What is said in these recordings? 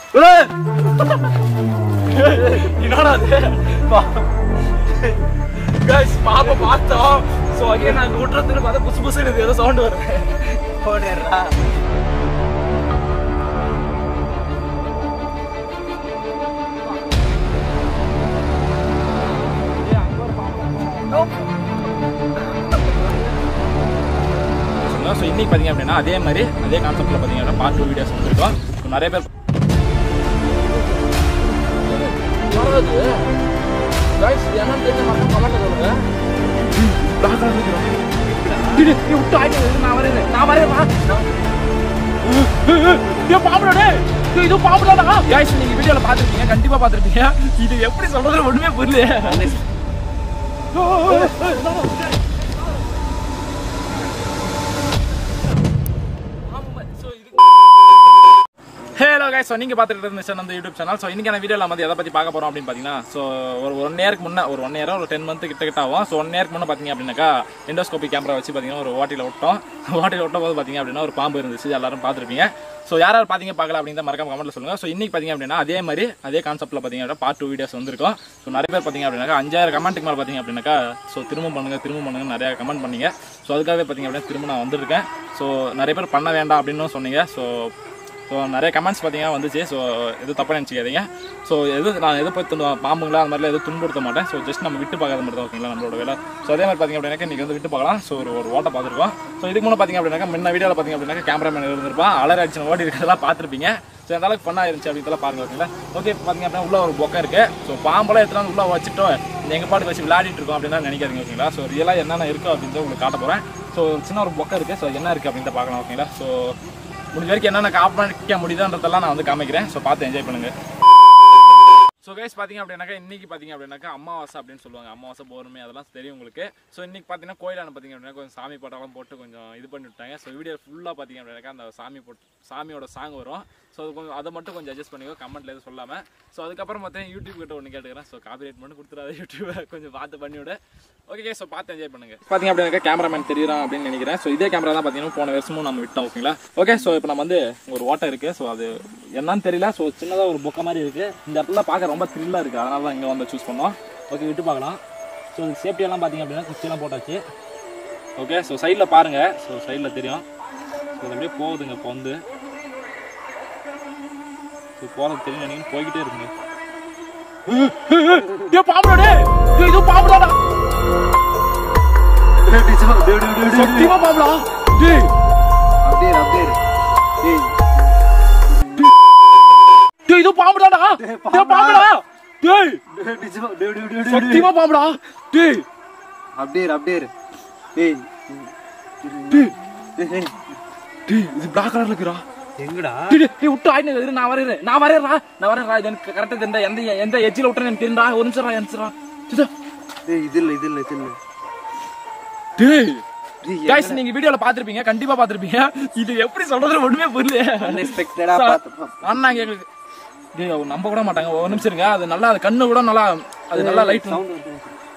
என்னடா அது கைஸ் பாப்ப பார்த்தோம் சோ அகைன் நாங்க விட்டுறதுக்கு பார்த்தா புசு புசு ஏதோ சவுண்ட் வருது போடுறா ஸோ இன்னைக்கு பார்த்தீங்க அப்படின்னா அதே மாதிரி அதே கான்செப்ட்ல பார்த்தீங்க அப்படின்னா பார்ட் டூ வீடியோஸ் வந்துருக்கோம் ஸோ நிறைய பேர் என்னன்னு தெரிஞ்ச மாதிரி கமெண்ட் சொல்லுங்க விட்டு ஆயிட்டு நான் வரேன் நான் வரேன் பாம்புடா இது பாம்புடா கைஸ் நீங்க வீடியோல பாத்துருப்பீங்க கண்டிப்பா பாத்துருப்பீங்க இது எப்படி சொல்றது ஒண்ணுமே புரியல ஹலோ கைஸ் ஸோ நீங்கள் பார்த்துட்டு இருந்துச்சு அந்த யூடியூப் சேனல் ஸோ இன்னைக்கான வீடியோவில் வந்து எதை பற்றி பார்க்க போகிறோம் அப்படின்னு பார்த்தீங்கன்னா ஸோ ஒரு ஒன் இயருக்கு முன்னே ஒரு ஒன் இயரோ ஒரு டென் மந்த் கிட்ட கிட்ட ஆகும் ஸோ ஒன் இயருக்கு முன்னே பார்த்தீங்க அப்படின்னாக்கா எண்டோஸ்கோபி கேமரா வச்சு பார்த்தீங்கன்னா ஒரு ஓட்டியில் விட்டோம் ஓட்டியில் விட்டும் போது பார்த்தீங்க அப்படின்னா ஒரு பாம்பு இருந்துச்சு எல்லாரும் பார்த்துருப்பீங்க ஸோ யார் யார் பார்த்தீங்க பார்க்கல அப்படிங்கிற மறக்காம கமெண்ட்ல சொல்லுங்கள் ஸோ இன்னைக்கு பார்த்தீங்க அப்படின்னா அதே மாதிரி அதே கான்செப்ட்டில் பார்த்தீங்க அப்படின்னா பார்ட் டூ வீடியோஸ் வந்திருக்கும் ஸோ நிறைய பேர் பார்த்தீங்க அப்படின்னாக்கா அஞ்சாயிரம் கமெண்ட்டுக்கு மேலே பார்த்தீங்க அப்படின்னாக்கா ஸோ திரும்ப பண்ணுங்க திரும்ப பண்ணுங்க நிறைய கமெண்ட் பண்ணீங்க ஸோ அதுக்காகவே பார்த்தீங்க அப்படின்னா திரும்ப நான் வந்திருக்கேன் ஸோ நிறைய பேர் பண்ண வேண்டாம் அப்படின்னு சொன்னீங்க ஸோ ஸோ நிறைய கமெண்ட்ஸ் பார்த்தீங்கன்னா வந்துச்சு ஸோ எதுவும் தப்பாக நினச்சிக்காதீங்க ஸோ எது நான் எது போய் துண்டு பாம்புங்களா அந்த மாதிரிலாம் எதுவும் துன்புறுத்த மாட்டேன் ஸோ ஜஸ்ட் நம்ம விட்டு பார்க்காத மட்டும் தான் ஓகேங்களா நம்மளோட வேலை ஸோ அதே மாதிரி பார்த்தீங்க அப்படின்னாக்கா இன்றைக்கி வந்து விட்டு பார்க்கலாம் ஸோ ஒரு ஒரு ஓட்டை பார்த்துருக்கோம் ஸோ இதுக்கு முன்னே பார்த்தீங்க அப்படின்னாக்கா முன்ன வீடியோவில் பார்த்தீங்க அப்படின்னாக்கா கேமராமேன் இருந்திருப்பான் அலர் அடிச்சு ஓடி இருக்கிறதெல்லாம் பார்த்துருப்பீங்க ஸோ அந்த அளவுக்கு பண்ணா இருந்துச்சு அப்படின்றத பாருங்க ஓகேங்களா ஓகே பார்த்தீங்க அப்படின்னா உள்ள ஒரு பொக்கம் இருக்கு ஸோ பாம்பெல்லாம் எடுத்துட்டு வந்து உள்ள வச்சுட்டோம் எங்கள் பாட்டுக்கு வச்சு விளையாடிட்டு இருக்கோம் அப்படின்னு நினைக்காதீங்க ஓகேங்களா ஸோ ரியலாக என்னென்ன இருக்கோ அப்படின்றத உங்களுக்கு காட்ட போகிறேன் ஸோ சின்ன ஒரு பொக்கம் இருக்குது ஸோ என்ன இருக்குது அப்படின்றத பார்க்கலாம் ஓகேங்களா ஸோ முடிஞ்ச வரைக்கும் என்னென்ன காப்பாற்ற முடியுதுன்றதெல்லாம் நான் வந்து காமிக்கிறேன் ஸோ பார்த்து என்ஜாய் பண்ணுங்க ஸோ கைஸ் பார்த்தீங்க அப்படின்னாக்கா இன்னைக்கு பார்த்தீங்க அப்படின்னாக்கா அமாவாசை அப்படின்னு சொல்லுவாங்க அமாவாசை பௌர்ணமி அதெல்லாம் தெரியும் உங்களுக்கு ஸோ இன்னைக்கு பார்த்தீங்கன்னா கோயிலான பார்த்தீங்க அப்படின்னா கொஞ்சம் சாமி படம்லாம் போட்டு கொஞ்சம் இது பண்ணி விட்டாங்க ஸோ வீடியோ ஃபுல்லாக பார்த்தீங்க அப்படின்னாக்கா அந்த சாமி போட்டு சாமியோட சாங் வரும் ஸோ அது கொஞ்சம் அதை மட்டும் கொஞ்சம் அட்ஜஸ்ட் பண்ணிக்கோ கமெண்ட்ல எதுவும் சொல்லாமல் ஸோ அதுக்கப்புறம் பார்த்தீங்கன்னா யூடியூப் கிட்ட ஒன்று கேட்டுக்கிறேன் ஸோ காப்பிரைட் மட்டும் கொடுத்துறாது யூடியூபை கொஞ்சம் பார்த்து பண்ணி விடு ஓகே ஸோ பார்த்து என்ஜாய் பண்ணுங்க பார்த்தீங்க அப்படின்னாக்கா கேமராமேன் தெரியுறான் அப்படின்னு நினைக்கிறேன் ஸோ இதே கேமரா தான் பார்த்தீங்கன்னா போன வருஷமும் நம்ம விட்டோம் ஓகேங்களா ஓகே ஸோ இப்போ நம்ம வந்து ஒரு ஓட்டை இருக்கு ஸோ அது என்னன்னு தெரியல ஸோ சின்னதாக ஒரு பொக்க மாதிரி இருக்கு இந்த இடத்துல பார்க்க ரொம்ப த்ரில்லாக இருக்கு அதனால தான் இங்கே வந்து சூஸ் பண்ணோம் ஓகே விட்டு பார்க்கலாம் ஸோ சேஃப்டி எல்லாம் பார்த்தீங்க அப்படின்னா குச்சியெல்லாம் போட்டாச்சு ஓகே ஸோ சைடில் பாருங்க ஸோ சைடில் தெரியும் ஸோ இது அப்படியே போகுதுங்க இப்போ வந்து ஸோ போகிறது தெரியும் நினைக்கிறேன் போய்கிட்டே இருக்குங்க டேய் பாம்புடா டேய் டேய் இது பாம்புடா சத்தியமா பாம்புடா டேய் அப்படியே அப்படியே ஏய் டேய் இது பாம்புடா டேய் பாம்புடா டேய் நிஜமா டேய் டேய் டேய் சத்தியமா பாம்புடா டேய் அப்படியே அப்படியே ஏய் டேய் டேய் டேய் இது பிளாக் கலர்ல இருக்குடா எங்கடா டேய் டேய், டேய் விட்டு ஆயினு இரு நான் வரேன் நான் வரேன்டா நான் வரேன்டா இது எனக்கு கரெக்டா தெரியுதா எந்த எந்த எட்ஜில விட்டுறேன் எனக்கு தெரியும்டா ஒரு நிமிஷம் ஒரு நிமிஷம் சுதா டேய் இது இல்ல இது இல்ல இது இல்ல டேய் டேய் கைஸ் நீங்க வீடியோல பாத்திருப்பீங்க கண்டிப்பா பாத்திருப்பீங்க இது எப்படி சொல்றது ஒண்ணுமே புரியல அன்எக்ஸ்பெக்டடா Sir, பார்த்தப்பா அண்ணா எங்களுக்கு டேய் அவங்க நம்ப கூட மாட்டாங்க ஒரு நிமிஷம் இருங்க அது நல்லா அது கண்ணு கூட நல்லா அது நல்லா லைட் சவுண்ட் வருது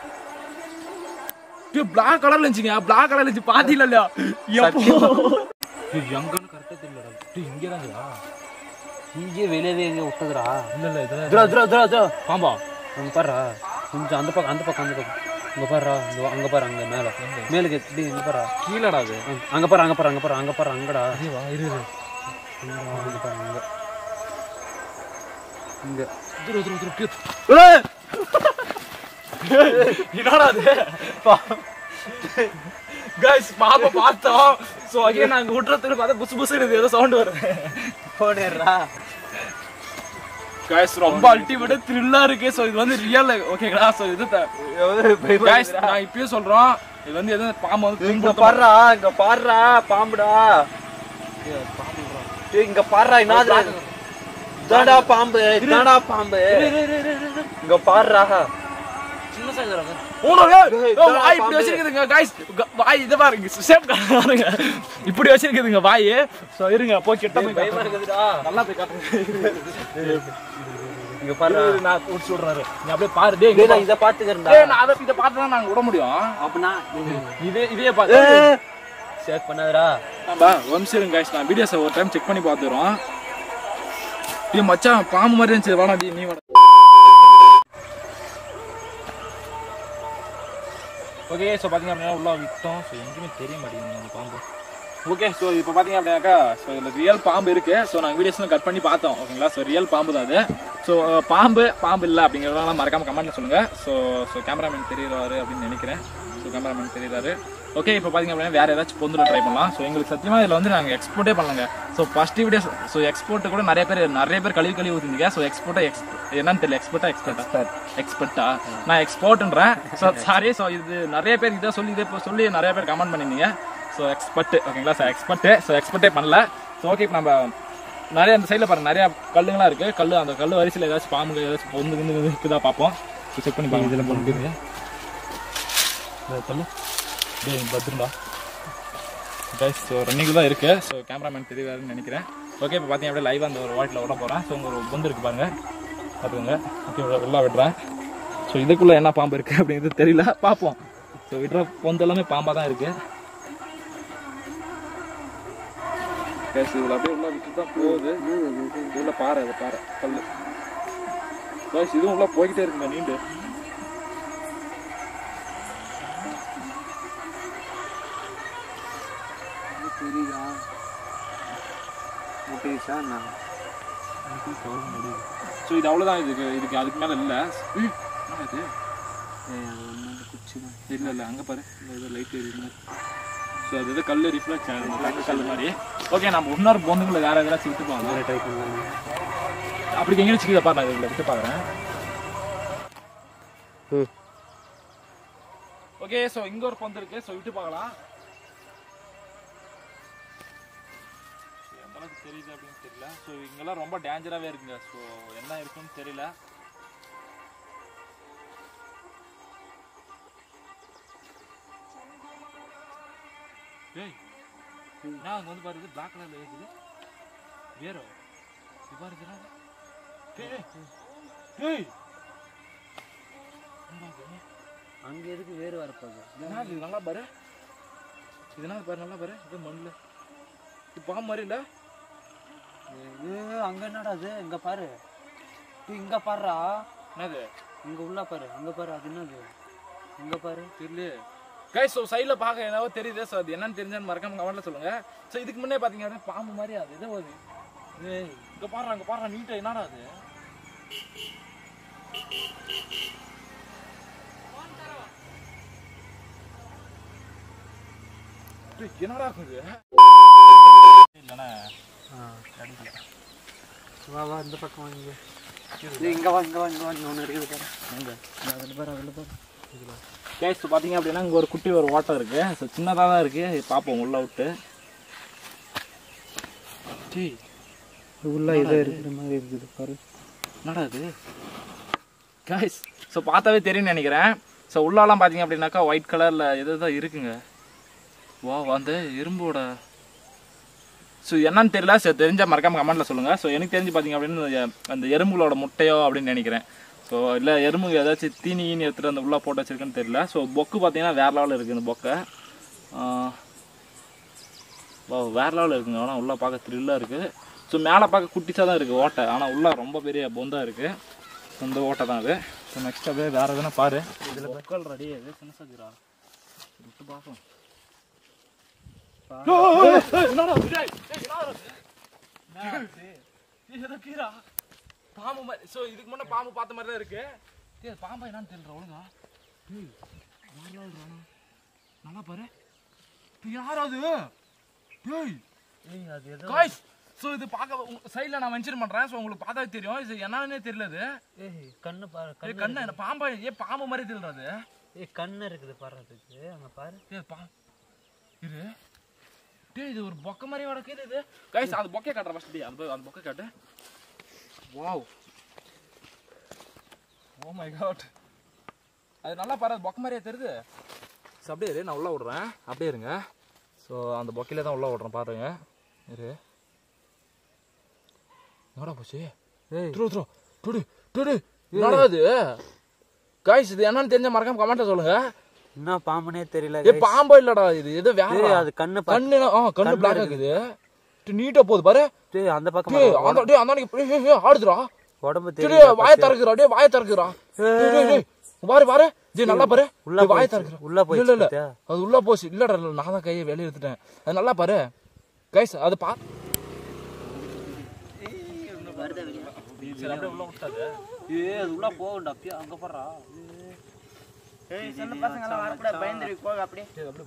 டேய் பிளாக் கலர்ல இருந்துச்சுங்க பிளாக் கலர்ல இருந்துச்சு பாத்தீங்களா இல்லையா எப்போ டேய் எங்கன்னு கரெக்டா தெரியலடா டேய் இங்க தான்டா இங்கே வெளியவே எங்க விட்டதுடா இல்ல இல்ல இதுல துரா துரா துரா துரா பாம்பா அங்க பாருடா கொஞ்சம் அந்த பக்கம் அந்த பக்கம் அந்த பக்கம் அங்க பாருடா இந்த அங்க பாரு அங்க மேல மேலுக்கு டேய் இங்க பாருடா கீழடா அது அங்க- அங்க பாரு அங்க பாரு அங்க பாரு அங்க பாரு அங்கடா டேய் வா இரு இரு அங்கடா, அங்க பாரு அங்க இங்க துரு துரு துரு கீழ் என்னடா அது கைஸ் பாப்பா பார்த்தோம் சோ அகைன் நாங்க விட்டுறதுக்கு பார்த்தா புசு புசு ஏதோ சவுண்ட் வருது போடுறா கைஸ் ரொம்ப அல்டிமேட் த்ரில்லா இருக்கு சோ இது வந்து ரியல் ஓகேங்களா சோ இது கைஸ் நான் இப்பயே சொல்றோம் இது வந்து எதுவும் பாம்பு வந்து இங்க துன்புறுத்த பாருடா இங்க பாருடா பாம்புடா டேய் இங்க பாருடா என்னது இதாடா பாம்பு இதாடா பாம்பு இங்க பாருடா சின்ன சைஸ் ஓனோ, ஏய், டேய், ஏய், இதாடா வாய் இப்படி பாம்பு. வச்சிருக்குதுங்க guys. க- வாய் இதை பாருங்க சேம் பாருங்க இப்படி வச்சிருக்குதுங்க வாய் சோ இருங்க போய் கிட்ட போய் பயமா காட்டுறேன். இருக்குதுடா நல்லா போய் காட்டுங்க இங்க பாருடா நான் குடிச்சு விடுறாரு நீ அப்படியே பாரு டேய் டேய் இங்க நான் இத பாத்துக்கறேன்டா டேய் நான் அதை இதை பார்த்து தான் நாங்க விட முடியும் அப்பனா இதே இதே பார்த்து சேவ் பண்ணாதடா நம்ம ஒரு நிமிஷம் இருங்க guys. நான் வீடியோஸை ஒரு டைம் செக் பண்ணி பார்த்துறோம் டேய் மச்சான் பாம்பு மாதிரி இருந்துச்சு வாடா டேய் நீ வாடா ஓகே ஸோ பார்த்தீங்க அப்படின்னா உள்ள விட்டோம் ஸோ எங்கேயுமே தெரிய மாட்டேங்குது அந்த பாம்பு ஓகே ஸோ இப்போ பார்த்தீங்க அப்படின்னாக்கா ஸோ இதில் ரியல் பாம்பு இருக்கு ஸோ நாங்கள் வீடியோஸ்லாம் கட் பண்ணி பார்த்தோம் ஓகேங்களா ஸோ ரியல் பாம்பு தான் அது ஸோ பாம்பு பாம்பு இல்லை அப்படிங்கிறதெல்லாம் மறக்காம கமெண்ட்ல சொல்லுங்க ஸோ ஸோ கேமராமேன் தெரியுறாரு அப்படின்னு நினைக்கிறேன் ஸோ கேமராமேன் தெரியுறாரு ஓகே இப்போ பார்த்தீங்க அப்படின்னா வேற ஏதாச்சும் பொந்துல ட்ரை பண்ணலாம் ஸோ எங்களுக்கு சத்தியமாக இதில் வந்து நாங்கள் எக்ஸ்போர்ட்டே பண்ணலாங்க so first video so export கூட நிறைய பேர் நிறைய பேர் கழுவி கழுவி ஊற்றிங்க ஸோ எக்ஸ்போர்ட்டா எக்ஸ் என்னன்னு தெரியல எக்ஸ்பர்ட்டா எக்ஸ்பர்ட்டா எக்ஸ்பர்ட்டா நான் எக்ஸ்போர்ட்ன்றேன் ஸோ சாரி ஸோ இது நிறைய பேர் இதை சொல்லி இதை இப்போ சொல்லி நிறைய பேர் கமெண்ட் பண்ணிருந்தீங்க ஸோ எக்ஸ்பர்ட் ஓகேங்களா ஸோ எக்ஸ்பர்ட் ஸோ எக்ஸ்பர்ட்டே பண்ணல ஸோ ஓகே இப்போ நம்ம நிறைய அந்த சைடில் பாருங்க நிறைய கல்லுங்களாம் இருக்கு கல் அந்த கல் வரிசையில் ஏதாச்சும் பாம்பு ஏதாச்சும் பொந்து கிந்து இருக்குதா பார்ப்போம் செக் பண்ணி பாருங்க இதில் பண்ணிட்டு கல் டேய் பத்திரம்டா கைஸ் ஸோ ரன்னிங் தான் இருக்கு ஸோ கேமராமேன் தெரியாதுன்னு நினைக்கிறேன் ஓகே இப்போ பார்த்தீங்க அப்படியே லைவாக அந்த ஒரு வாட்டில் விட போகிறேன் ஸோ உங்க ஒரு பொந்து இருக்கு பாருங்க பார்த்துக்கோங்க ஓகே உள்ள விடுறேன் ஸோ இதுக்குள்ள என்ன பாம்பு இருக்கு அப்படிங்கிறது தெரியல பார்ப்போம் ஸோ விடுற பொந்து எல்லாமே பாம்பாக தான் இருக்கு கைஸ் இதில் அப்படியே உள்ள விட்டு தான் போகுது உள்ள பாறை அது பாறை கல் கைஸ் இதுவும் உள்ள போய்கிட்டே இருக்குங்க நீண்டு தெரியுதா முட்டைச்சா நான் ஸோ இது அவ்வளோதான் இதுக்கு இதுக்கு அதுக்கு மேலே இல்லை இது குச்சி தான் இல்லை இல்லை அங்கே பாரு இந்த இது லைட் எரியுது ஸோ அது இது கல் ரிஃப்ளெக்ட் ஆகுது கல் மாதிரி ஓகே நம்ம இன்னொரு பொண்ணுங்களை வேற எதாச்சும் விட்டு போகலாம் ட்ரை பண்ணலாம் அப்படி எங்கே வச்சுக்கித பாரு நான் இதில் விட்டு பார்க்குறேன் ம் ஓகே ஸோ இங்க ஒரு பொந்து இருக்கு ஸோ விட்டு பார்க்கலாம் எந்த அளவுக்கு தெரியுது அப்படின்னு தெரியல ஸோ இங்கெல்லாம் ரொம்ப டேஞ்சராகவே இருக்குங்க ஸோ என்ன இருக்குன்னு தெரியல ஏய் நான் அங்கே வந்து பாருது பிளாக் கலரில் இருக்குது வேறோ இது பாரு இதுடா. ஏய் ஏய் என்னடா இது? அங்க எதுக்கு வேறு வரப்போகுது என்ன இது நல்லா பாரு இது என்ன பாரு நல்லா பாரு இது மண்ணில் இது பாம்பு மாதிரி இல்லை இது அங்க என்னடா அது இங்க பாரு இது இங்க பாருடா என்னது இங்க உள்ள பாரு அங்க பாரு அது என்னது இங்க பாரு தெரியல கைஸ் ஸோ சைடில் பார்க்க என்னவோ தெரியுது ஸோ அது என்னன்னு தெரிஞ்சான்னு மறக்காம கமெண்ட்ல சொல்லுங்க ஸோ இதுக்கு முன்னே பார்த்தீங்க அப்படின்னா பாம்பு மாதிரி அது ஏதோ அது ஏய் இங்கே பாடுறா இங்கே பாடுறா நீட்டாக என்னடா அது டேய், என்னடா இருக்கும் இது இல்லைண்ணே வா வா இந்த பக்கம் வாங்க இங்க வா இங்க வா இங்க வா இங்க ஒன்று இருக்குது பாரு அங்க அதில் பாரு அதில் பாரு கேஸ் பார்த்தீங்க அப்படின்னா இங்கே ஒரு குட்டி ஒரு ஓட்டம் இருக்கு ஸோ சின்னதாக தான் இருக்கு பார்ப்போம் உள்ள விட்டு டேய் உள்ள இதே இருக்கிற மாதிரி இருக்குது பாரு என்னடா இது கைஸ் ஸோ பார்த்தாவே தெரியும்னு நினைக்கிறேன் ஸோ உள்ளாலாம் பார்த்தீங்க அப்படின்னாக்கா ஒயிட் கலரில் எது தான் இருக்குங்க வா அந்த இரும்போட ஸோ என்னன்னு தெரியல ஸோ தெரிஞ்சால் மறக்காம கமெண்ட்டில் சொல்லுங்கள் ஸோ எனக்கு தெரிஞ்சு பார்த்தீங்க அப்படின்னு இந்த- அந்த எறும்புகளோட முட்டையோ அப்படின்னு நினைக்கிறேன் ஸோ இல்லை எறும்பு ஏதாச்சும் தீனி ஈனி எடுத்துகிட்டு அந்த உள்ளே போட்டு வச்சிருக்குன்னு தெரியல ஸோ பொக்கு பார்த்தீங்கன்னா வேறு லெவலில் இருக்குது இந்த பொக்கை வா வேறு லெவலில் இருக்குங்க ஆனால் உள்ளே பார்க்க த்ரில்லாக இருக்குது ஸோ மேலே பார்க்க குட்டிஸாக தான் இருக்குது ஓட்டை ஆனால் உள்ளே ரொம்ப பெரிய பொந்தா இருக்குது இந்த ஓட்டை தான் அது ஸோ நெக்ஸ்ட் அப்படியே வேறு எதுனா பாரு இதில் பொக்கல் ரெடி அது சின்னசாஜிரா விட்டு பார்ப்போம் என்னடா இது? டேய், டேய், என்னடா இது? என்னடா இது? டேய், ஏதோ கீரா. பாம்பு மாதிரி ஸோ இதுக்கு முன்னே பாம்பு பார்த்த மாதிரி தான் இருக்கு டேய் அது பாம்பா என்னன்னு தெரியல ஒழுங்கா டேய் வேற level டா ஆனா. நல்லா பாரு டேய், யார் அது டேய் ஏய் அது எதோ காய்ஸ் ஸோ இது பார்க்க சைடில் நான் மென்ஷன் பண்ணுறேன் ஸோ உங்களுக்கு பார்த்தா தெரியும் இது என்னன்னே தெரியல இது ஏய் கண்ணு பாரு ஏய், கண்ணு கண்ணு என்ன பாம்பா ஏன் பாம்பு மாதிரி தெரியல அது ஏய் கண்ணு இருக்குது பாரு அதுக்கு அங்க பாரு ஏய் பா இரு டேய் இது ஒரு பொக்கை மாதிரி வடக்குது இது கைஸ் அந்த பொக்கை காட்டுற ஃபர்ஸ்ட் டேய் அந்த அந்த பொக்கை காட்டு வாவ் ஓ மை காட் அது நல்லா பாரு அது பொக்கை மாதிரியே தெரியுது ஸோ அப்படியே இரு நான் உள்ள விடுறேன் அப்படியே இருங்க ஸோ அந்த பொக்கையில தான் உள்ள விடுறேன் பாருங்க இரு எங்கடா போச்சு ஏய் த்ரோ த்ரோ டுடு டுடு என்னடா இது கைஸ் இது என்னன்னு தெரிஞ்ச மறக்காம கமெண்ட்ல சொல்லுங்க என்ன பாம்புனே தெரியல ஏ பாம்பா இல்லடா இது ஏதோ வேற ஏய் அது கண்ணு பாரு கண்ணு ஆ கண்ணு பிளாக் ஆகுது நீட்டா போகுது பாரு டேய் அந்த பக்கம் டேய் அந்த டேய் அந்த அன்னைக்கு ஏய், ஏய், ஏய், ஆடுதுடா உடம்பு டேய், தெரியுது டேய், வாயை திறக்குறா டேய் வாயை திறக்குறா டேய், டேய், டேய், பாரு பாரு டேய் நல்லா பாரு உள்ள டேய், வாயை போயிடுச்சு, திறக்குறா உள்ள போயிடுச்சு இல்ல இல்ல பாத்தியா? அது உள்ள போச்சு இல்லடா இல்ல, நான் தான் கையை வெளிய எடுத்துட்டேன் அது நல்லா பாரு கைஸ் அது பா சரி அப்படியே உள்ள விட்டாது ஏய் அது உள்ள போகும்டா அப்படியே அங்க போறா ஏய் சின்ன பசங்க எல்லாம் வரக்கூடாது பயந்துரு போக அப்படியே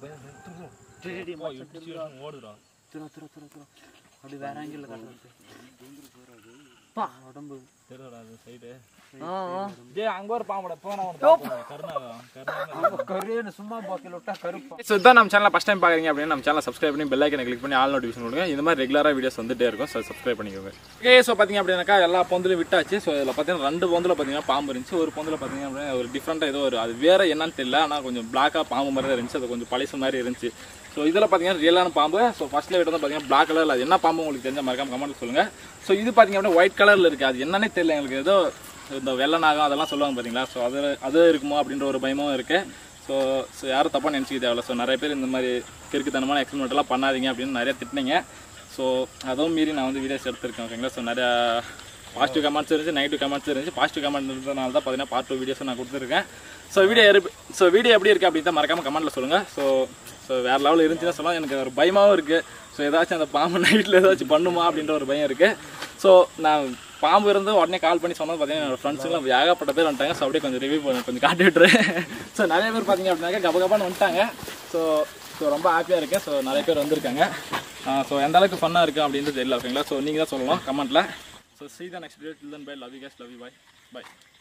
ஓடுறா திரு திரு திரு திரு அப்படி வேற ஆங்கிள் காட்டுறது உடம்பு தெரியல அது சைடு ஆ ஆ டேய் அங்க ஒரு பாம்பட போனா கருணாகம் கருணாகம் கருன்னு சும்மா பாக்கில விட்டா கருப்பா ஸோ இதான் நம்ம சேனலை ஃபஸ்ட் டைம் பார்க்குறீங்க அப்படின்னா நம்ம சேனல் சப்ஸ்கிரைப் பண்ணி பெல் ஐக்கனை கிளிக் பண்ணி ஆல் நோட்டிஃபிகேஷன் கொடுங்க இந்த மாதிரி ரெகுலராக வீடியோஸ் வந்துட்டே இருக்கும் ஸோ சப்ஸ்கிரைப் பண்ணிக்கோங்க ஓகே ஸோ பார்த்தீங்க அப்படின்னாக்கா எல்லா பொந்துலையும் விட்டாச்சு ஸோ இதில் பார்த்தீங்கன்னா ரெண்டு பொந்தில் பார்த்தீங்கன்னா பாம்பு இருந்துச்சு ஒரு பொந்தில் பார்த்தீங்க அப்படின்னா ஒரு டிஃப்ரெண்ட்டாக ஏதோ ஒரு அது வேற என்னன்னு தெரியல ஆனால் கொஞ்சம் பிளாக்காக பாம்பு மாதிரி தான் இருந்துச்சு அது கொஞ்சம் பழசு மாதிரி இருந்துச்சு ஸோ இதில் பார்த்தீங்கன்னா ரியலான பாம்பு ஸோ ஃபர்ஸ்ட்ல விட்டு வந்து பார்த்தீங்கன்னா பிளாக் கலரில் அது என்ன பாம்பு உங்களுக்கு தெரிஞ்ச மறக்காம கமெண்ட் சொல்லுங்க ஸோ இது பார்த்தீங்க அப்படின்னா ஒயிட் கலரில் இருக்குது அது என்னன்னே தெரியல எங்களுக்கு ஏதோ இந்த வெள்ளை நாகம் அதெல்லாம் சொல்லுவாங்க பார்த்தீங்களா ஸோ அது அது இருக்குமோ அப்படின்ற ஒரு பயமும் இருக்குது ஸோ ஸோ யாரும் தப்பாக நினச்சிக்க தேவையில்ல ஸோ நிறைய பேர் இந்த மாதிரி கிறுக்குத்தனமான எக்ஸ்பெரிமெண்ட் எல்லாம் பண்ணாதீங்க அப்படின்னு நிறைய திட்டினீங்க ஸோ அதுவும் மீறி நான் வந்து வீடியோஸ் எடுத்திருக்கேன் ஓகேங்களா ஸோ நிறையா பாசிட்டிவ் கமெண்ட்ஸ் இருந்துச்சு நெகட்டிவ் கமெண்ட்ஸ் இருந்துச்சு பாசிட்டிவ் கமெண்ட் இருந்ததுனால தான் பார்த்தீங்கன்னா பார்ட் டூ வீடியோஸ் நான் கொடுத்துருக்கேன் ஸோ வீடியோ ஸோ வீடியோ எப்படி இருக்குது அப்படின்னு தான் மறக்காமல் கமெண்ட்டில் சொல்லுங்கள் ஸோ ஸோ வேறு லெவலில் இருந்துச்சுன்னா சொல்லலாம் எனக்கு ஒரு பயமாகவும் இருக்குது ஸோ ஏதாச்சும் அந்த பாம்பு நைட்டில் ஏதாச்சும் பண்ணுமா அப்படின்ற ஒரு பயம் இருக்குது ஸோ நான் பாம்பு இருந்து உடனே கால் பண்ணி சொன்னது பார்த்தீங்கன்னா என்னோட ஃப்ரெண்ட்ஸுங்களாம் ஏகப்பட்ட பேர் வந்துட்டாங்க ஸோ அப்படியே கொஞ்சம் ரிவ்யூ பண்ண கொஞ்சம் காட்டி விட்டுரு ஸோ நிறைய பேர் பார்த்தீங்க அப்படின்னாக்கா கப கபான்னு வந்துட்டாங்க ஸோ ஸோ ரொம்ப ஹாப்பியாக இருக்கேன் ஸோ நிறைய பேர் வந்திருக்காங்க ஸோ எந்த அளவுக்கு ஃபன்னாக இருக்குது அப்படின்றது தெரியல ஓகேங்களா ஸோ நீங்கள் தான் சொல்லலாம் கமெண்ட்டில் so see the next video till then bye love you guys love you bye by